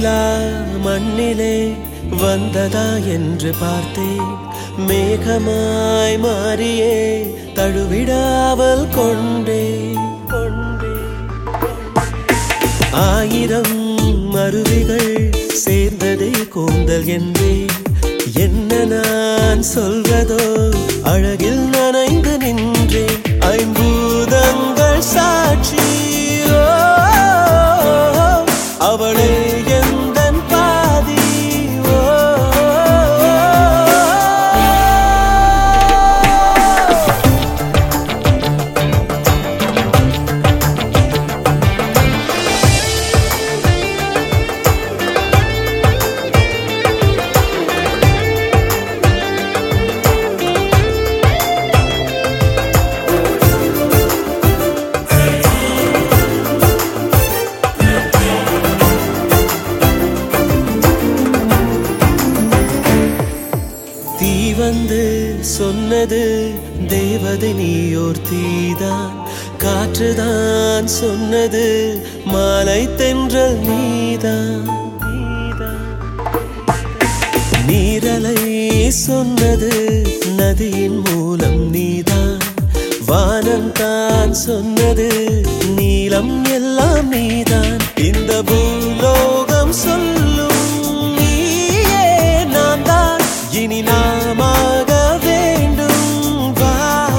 நிலா மண்ணிலே வந்ததா என்று பார்த்தேன் மேகமாய் மாறியே தழுவிடாமல் கொண்டே கொண்டே ஆயிரம் அருவிகள் சேர்ந்ததே கூந்தல் என்றேன் என்ன நான் சொல்வதோ அழகில் நனைந்து நின்றேன் ஐம்பூதங்கள் சாட்சி ஓ, அவளே எந்தன் பாதி ஓ, தீ வந்து சொன்னது தேவதை நீயோர் தீதான் காற்றுதான் சொன்னது மாலை தென்றல் நீதான் நீதான். நீரலை சொன்னது நதியின் மூலம் நீதான் வானம் தான் சொன்னது நீலம் எல்லாம் நீதான் இந்த பூலோகம் சொல்லும் நீயே நான் தான் இனி நாமாக வேண்டும் வா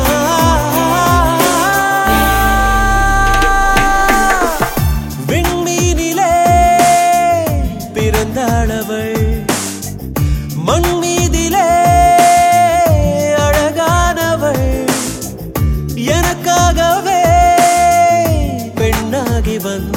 விண்மீனிலே பிறந்தாளவள் மண் மீதிலே அழகானவள் எனக்காகவே பெண்ணாகி வந்த